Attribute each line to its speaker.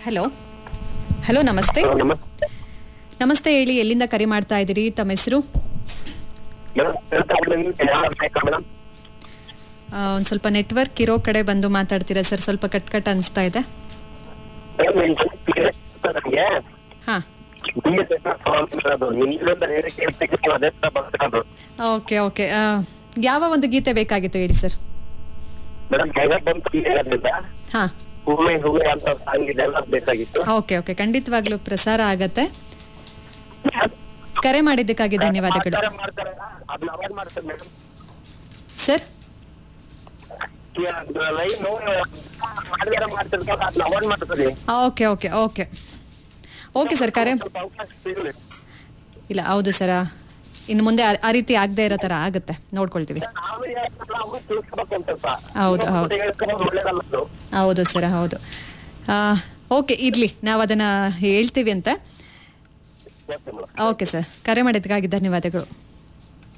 Speaker 1: Hello hello ನಮಸ್ತೆ
Speaker 2: ನಮಸ್ತೆ
Speaker 1: ನಮಸ್ತೆ ಹೇಳಿ ಎಲ್ಲಿಂದ ಕರೆ ಮಾಡ್ತಾ ಇದ್ದೀರಿ ತಮ್ಮ ಹೆಸರು
Speaker 2: ಮೇಡಮ್ ಹೇಳ್ತಾ ಇದ್ದೀನಿ, ಯಾರು ಬೇಕಾ ಮೇಡಮ್
Speaker 1: ಒಂದು ಸ್ವಲ್ಪ ನೆಟ್ವರ್ಕ್ ಇರೋ ಕಡೆ ಬಂದು ಮಾತಾಡ್ತೀರಾ ಸರ್ ಸ್ವಲ್ಪ ಕಟ್ ಕಟ್ ಅನಿಸ್ತಾ ಇದೆ
Speaker 2: ಮೇಡಮ್, ನಿಮ್ ಜೊತೆ ಕ್ಲಿಯರ್ ಆಗ್ತದೆ ನಮ್ಗೆ
Speaker 1: ಹಾಂ
Speaker 2: ನಿಮ್ಗೆ ಬೇಕಾ ಫೋನ್ ಮಾಡೋದು ನಿಮ್ಮಿಂದ ಹೇಳಿ ಕೇಳ್ತಿದ್ದು ಅದೇ ತರ ಬರ್ತಿರೋದು
Speaker 1: ಓಕೆ ಓಕೆ ಯಾವ ಒಂದು ಗೀತೆ ಬೇಕಾಗಿತ್ತು ಹೇಳಿ ಸರ್
Speaker 2: ಮೇಡಮ್ ಹೇಗ ಬಂತು ಹೇಳೋದ್ರಿಂದ
Speaker 1: ಹಾಂ
Speaker 2: ಹೂವೆ ಹೂವೆ ಅಂತ ಸಾಂಗ್ ಇದೆಲ್ಲ ಬೇಕಾಗಿತ್ತು
Speaker 1: ಓಕೆ ಓಕೆ ಖಂಡಿತವಾಗ್ಲೂ ಪ್ರಸಾರ ಆಗತ್ತೆ ಕರೆ ಮಾಡಿದ್ದಕ್ಕಾಗಿ ಧನ್ಯವಾದಗಳು
Speaker 2: ಆಚಾರ ಮಾಡ್ತಾರಲ್ಲ, ಅದನ್ನ ಅವಾಯ್ಡ್ ಮಾಡ್ತಾರೆ ಮೇಡಮ್
Speaker 1: ಸರ್
Speaker 2: ಲೈನ್ ಮಾಡಿದಾರ ಮಾಡ್ತಿರ್ತಾರೆ ಅದನ್ನ ಅವಾಯ್ಡ್ ಮಾಡ್ತದೆ
Speaker 1: okay okay okay okay sir ಕರೆ
Speaker 2: ಸ್ವಲ್ಪ ಅವಕಾಶ ಸಿಗಲಿ
Speaker 1: ಇಲ್ಲ ಹೌದು ಸರ್ ಇನ್ನು ಮುಂದೆ ಆ- ಆ ರೀತಿ ಆಗದೆ ಇರೋ ಥರ ಆಗುತ್ತೆ ನೋಡ್ಕೊಳ್ತೀವಿ
Speaker 2: ನಾವು ಹೇಳ್ತಾರಲ್ಲ, ಅವ್ರು ತಿಳ್ಸ್ಬೇಕು ಒಂದ್ ಸ್ವಲ್ಪ
Speaker 1: ಹೌದು, ಹೌದು.
Speaker 2: ಇನ್ನೊಬ್ರಿಗೆ ಹೇಳ್ಕೊಳ್ಳೋದು ಒಳ್ಳೇದಲ್ಲ ಅದು.
Speaker 1: ಹೌದು ಸರ್ ಹೌದು ಓಕೆ ಇರಲಿ ನಾವು ಅದನ್ನು ಹೇಳ್ತೀವಿ ಅಂತ
Speaker 2: ಓಕೆ ಮೇಡಮ್
Speaker 1: ಓಕೆ ಸರ್ ಕರೆ ಮಾಡಿದ್ದಕ್ಕಾಗಿ ಧನ್ಯವಾದಗಳು